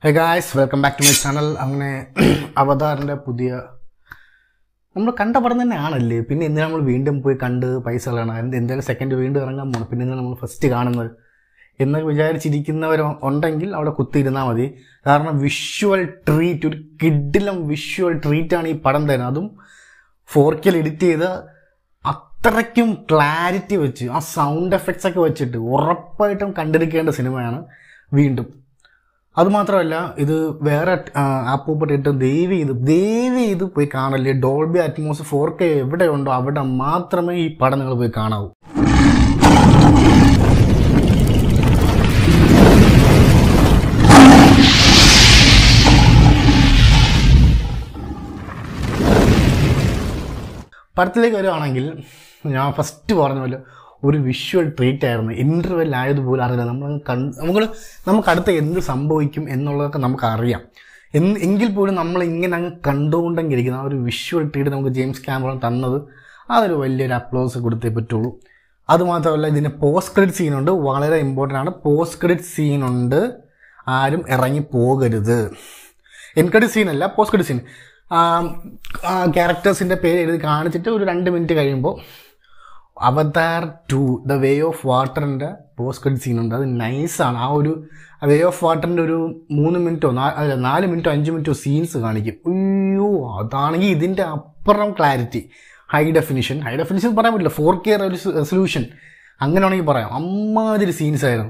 hey guys welcome back to my channel അങ്ങനെ അവതാറിൻ്റെ പുതിയ നമ്മൾ കണ്ട പടം തന്നെയാണല്ലേ പിന്നെ എന്തിനാ നമ്മൾ വീണ്ടും പോയി കണ്ട് പൈസ കളയണം എന്ത് എന്തായാലും സെക്കൻഡ് വീണ്ടും ഇറങ്ങാൻ പോകണം പിന്നെ എന്തിനാ നമ്മൾ ഫസ്റ്റ് കാണുന്നത് എന്ന് വിചാരിച്ചിരിക്കുന്നവർ ഉണ്ടെങ്കിൽ അവിടെ കുത്തിയിരുന്നാൽ മതി കാരണം വിഷ്വൽ ട്രീറ്റ് ഒരു കിഡിലം വിഷ്വൽ ട്രീറ്റാണ് ഈ പടം തരുന്നത് അതും ഫോർ കെയിൽ എഡിറ്റ് ചെയ്ത് അത്രയ്ക്കും ക്ലാരിറ്റി വെച്ച് ആ സൗണ്ട് എഫക്ട്സ് ഒക്കെ വെച്ചിട്ട് ഉറപ്പായിട്ടും കണ്ടിരിക്കേണ്ട സിനിമയാണ് വീണ്ടും അതുമാത്രമല്ല ഇത് വേറെ ആപ്പ് പെട്ടിട്ട് ദയവ് ചെയ്ത് ദയവ് ചെയ്ത് പോയി കാണല്ലേ ഡോൾബി അറ്റ്മോസ് ഫോർ കെ എവിടെയുണ്ടോ അവിടെ മാത്രമേ ഈ പടം നിങ്ങൾ പോയി കാണാവൂ പടത്തിലേക്ക് വരുവാണെങ്കിൽ ഞാൻ ഫസ്റ്റ് പറഞ്ഞ പോലെ ഒരു വിഷ്വൽ ട്രീറ്റ് ആയിരുന്നു ഇൻ്റർവെൽ ആയതുപോലെ അറിയില്ല നമ്മൾ കണ്ട് നമുക്ക് നമുക്ക് അടുത്ത എന്ത് സംഭവിക്കും എന്നുള്ളതൊക്കെ നമുക്ക് അറിയാം എന്ന് എങ്കിൽ പോലും നമ്മൾ ഇങ്ങനെ അങ്ങ് കണ്ടുകൊണ്ടെങ്കിൽ ഇരിക്കുന്ന ആ ഒരു വിഷ്വൽ ട്രീറ്റ് നമുക്ക് ജെയിംസ് ക്യാമറൺ തന്നത് അതൊരു വലിയൊരു അപ്ലോസ് കൊടുത്തേ പറ്റുള്ളൂ അതുമാത്രമല്ല ഇതിന് പോസ്റ്റ് ക്രെഡിറ്റ് സീനുണ്ട് വളരെ ഇമ്പോർട്ടൻ്റ് ആണ് പോസ്റ്റ് ക്രെഡിറ്റ് സീനുണ്ട് ആരും ഇറങ്ങി പോകരുത് എൻ ക്രെഡിറ്റ് സീനല്ല പോസ്റ്റ് ക്രെഡിറ്റ് സീൻ ക്യാരക്ടേഴ്സിൻ്റെ പേര് എഴുതി കാണിച്ചിട്ട് ഒരു രണ്ട് മിനിറ്റ് കഴിയുമ്പോൾ Avatar two the way of വാട്ടറിൻ്റെ പോസ്റ്റ് ക്രെഡിറ്റ് സീനുണ്ട് അത് നൈസാണ് ആ ഒരു വേ ഓഫ് വാട്ടറിൻ്റെ ഒരു മൂന്ന് മിനിറ്റോ അല്ല നാല് മിനിറ്റോ അഞ്ച് മിനിറ്റോ സീൻസ് കാണിക്കും അയ്യോ അതാണെങ്കിൽ ഇതിൻ്റെ അപ്പുറം clarity high definition high definition പറയാൻ പറ്റില്ല ഫോർ കെ റെസൊല്യൂഷൻ അങ്ങനെയാണെങ്കിൽ പറയാം അമ്മാതിരി സീൻസ് ആയിരുന്നു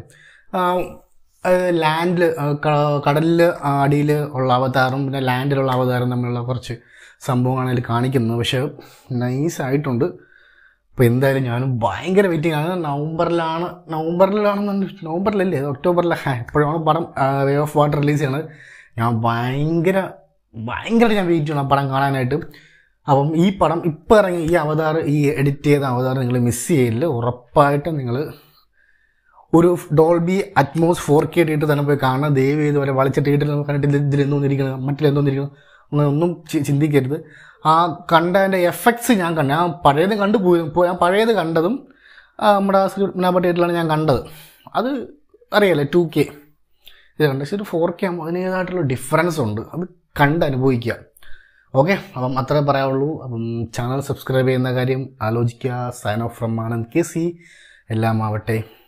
ലാൻഡിൽ കടലിൽ അടിയിൽ ഉള്ള അവതാറും പിന്നെ ലാൻഡിലുള്ള അവതാരം തമ്മിലുള്ള കുറച്ച് സംഭവങ്ങളാണ് അതിൽ കാണിക്കുന്നത് പക്ഷേ നൈസായിട്ടുണ്ട് അപ്പോൾ എന്തായാലും ഞാനും ഭയങ്കര വെയിറ്റിംഗ് ആണ് നവംബറിലാണ് നവംബറിലാണെന്നുണ്ട് നവംബറിലല്ലേ ഒക്ടോബറിലാണ് എപ്പോഴാണ് പടം വേ ഓഫ് വാട്ടർ റിലീസ് ചെയ്യണത് ഞാൻ ഭയങ്കര ഭയങ്കര ഞാൻ വെയിറ്റ് ചെയ്യണം ആ പടം കാണാനായിട്ട് അപ്പം ഈ പടം ഇപ്പോൾ ഇറങ്ങി ഈ അവതാർ ഈ എഡിറ്റ് ചെയ്ത അവതാർ നിങ്ങൾ മിസ് ചെയ്യില്ല ഉറപ്പായിട്ടും നിങ്ങൾ ഒരു ഡോൾബി അറ്റ്മോസ് ഫോർ കെ ഇട്ടിട്ട് തന്നെ പോയി കാണാൻ ദയവ് ചെയ്ത് വരെ വളച്ചിട്ട് ഇട്ടിട്ട് കണ്ടിട്ട് ഇതിൽ എന്തോന്നിരിക്കണം മറ്റിലെന്തോന്നിരിക്കണം അങ്ങനെ ഒന്നും ചിന്തിക്കരുത് ആ കണ്ടതിൻ്റെ എഫക്ട്സ് ഞാൻ കണ്ടു ഞാൻ പഴയത് കണ്ടു പോയി ഞാൻ പഴയത് കണ്ടതും നമ്മുടെ നാബ തിയേറ്ററിലാണ് ഞാൻ കണ്ടത് അത് അറിയാലേ ടു കെ ഇത് കണ്ട പക്ഷേ ഒരു ഫോർ കെ ആകുമ്പോൾ അതിനേതായിട്ടുള്ള ഡിഫറൻസ് ഉണ്ട് അത് കണ്ട് അനുഭവിക്കുക ഓക്കെ അപ്പം അത്രേ പറയാവുള്ളൂ അപ്പം ചാനൽ സബ്സ്ക്രൈബ് ചെയ്യുന്ന കാര്യം ആലോചിക്കുക sign off from Anand K C എല്ലാം ആവട്ടെ